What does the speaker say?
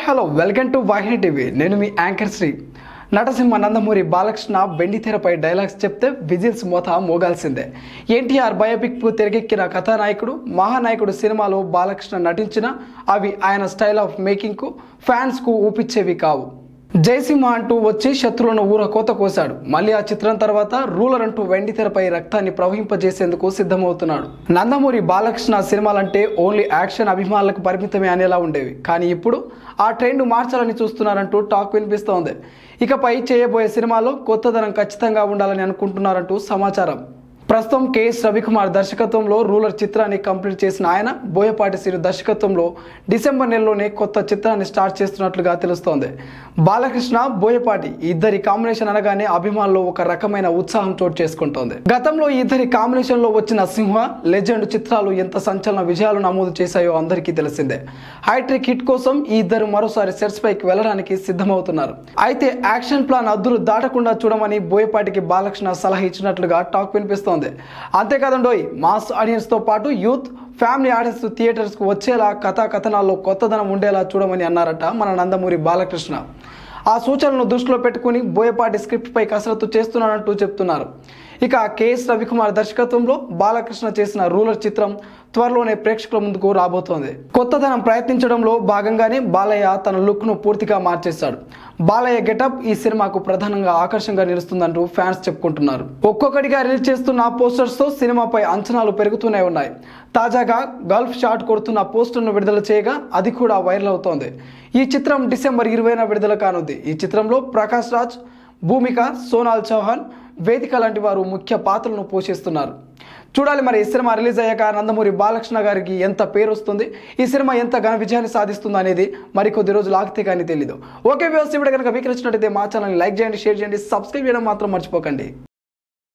hello welcome to Vahini TV నేను మీ anchor Sri Natasimha Nandamuri Balakrishna వెండి తెరపై డైలాగ్స్ చెప్తే విజిల్స్ మోత మోగాల్సిందే ఎన్టీఆర్ బయోపిక్ కు తెరకెక్కిన కథానాయకుడు మహానాయకుడు సినిమాలో బాలకృష్ణ నటించిన అవి ఆయన స్టైల్ ఆఫ్ మేకింగ్ కు ఫ్యాన్స్ కు ఊపిచ్చేవి కావు జయసింహ అంటూ వచ్చి శత్రువులను ఊర కోత కోశాడు మళ్ళీ ఆ చిత్రం తర్వాత రూలర్ అంటూ వెండి తెరపై రక్తాన్ని ప్రవహింపజేసేందుకు సిద్ధమవుతున్నాడు నందమూరి బాలకృష్ణ సినిమాలంటే ఓన్లీ యాక్షన్ అభిమానులకు పరిమితమే అనేలా ఉండేవి కానీ ఇప్పుడు ఆ ట్రెండ్ మార్చాలని చూస్తున్నారంటూ టాక్ వినిపిస్తోంది ఇకపై చేయబోయే సినిమాలో కొత్తదనం ఖచ్చితంగా ఉండాలని అనుకుంటున్నారంటూ సమాచారం ప్రస్తుతం కెఎస్ రవికుమార్ దర్శకత్వంలో రూలర్ చిత్రాన్ని కంప్లీట్ చేసిన ఆయన బోయపాటి సిరి దర్శకత్వంలో డిసెంబర్ నెలలోనే కొత్త చిత్రాన్ని స్టార్ట్ చేస్తున్నట్లుగా తెలుస్తోంది బాలకృష్ణ బోయపాటి ఈ ఇద్దరి కాంబినేషన్ అనగానే అభిమానుల్లో ఒక రకమైన ఉత్సాహం చోటు చేసుకుంటోంది గతంలో ఈ ఇద్దరి కాంబినేషన్ లో వచ్చిన సింహ లెజెండ్ చిత్రాలు ఎంత సంచలన విజయాలు నమోదు చేశాయో అందరికీ తెలిసిందే హైట్రిక్ హిట్ కోసం ఈ ఇద్దరు మరోసారి సెట్స్ పైకి వెళ్ళడానికి సిద్ధమవుతున్నారు అయితే యాక్షన్ ప్లాన్ అద్దులు దాటకుండా చూడమని బోయపాటికి బాలకృష్ణ సలహా ఇచ్చినట్లుగా టాక్ వినిపిస్తోంది అంతేకాదండోయ్ మాస్ ఆడియన్స్ తో పాటు యూత్ ఫ్యామిలీ ఆడియన్స్ థియేటర్స్ కు వచ్చేలా కథా కథనాల్లో కొత్తదనం ఉండేలా చూడమని అన్నారట మన నందమూరి బాలకృష్ణ ఆ సూచనలను దృష్టిలో పెట్టుకుని బోయపాటి స్క్రిప్ట్ పై కసరత్తు చేస్తున్నానంటూ చెప్తున్నారు ఇక కెఎస్ రవికుమార్ దర్శకత్వంలో బాలకృష్ణ చేసిన రూలర్ చిత్రం త్వరలోనే ప్రేక్షకుల ముందుకు రాబోతోంది కొత్తదనం ప్రయత్నించడంలో భాగంగానే బాలయ్య తన లుక్ ను పూర్తిగా మార్చేశాడు బాలయ్య గెటప్ ఈ సినిమాకు ప్రధానంగా ఆకర్షణగా నిలుస్తుందంటూ ఫ్యాన్స్ చెప్పుకుంటున్నారు ఒక్కొక్కటిగా రిలీజ్ చేస్తున్న పోస్టర్స్ తో సినిమాపై అంచనాలు పెరుగుతూనే ఉన్నాయి తాజాగా గల్ఫ్ షాట్ కొడుతున్న పోస్టర్ను విడుదల చేయగా అది కూడా వైరల్ అవుతోంది ఈ చిత్రం డిసెంబర్ ఇరవైన విడుదల కానుంది ఈ చిత్రంలో ప్రకాష్ రాజ్ భూమిక సోనాల్ చౌహాన్ వేదిక లాంటి వారు ముఖ్య పాత్రలను పోషిస్తున్నారు చూడాలి మరి ఈ సినిమా రిలీజ్ అయ్యాక నందమూరి బాలకృష్ణ గారికి ఎంత పేరు వస్తుంది ఈ సినిమా ఎంత ఘన విజయాన్ని సాధిస్తుంది అనేది మరికొద్ది రోజులు ఆగితే కానీ తెలీదు ఓకే వ్యవస్థ ఇప్పుడు కనుక మీకు నచ్చినట్టయితే మా ఛానల్ని లైక్ చేయండి షేర్ చేయండి సబ్స్క్రైబ్ చేయడం మాత్రం మర్చిపోకండి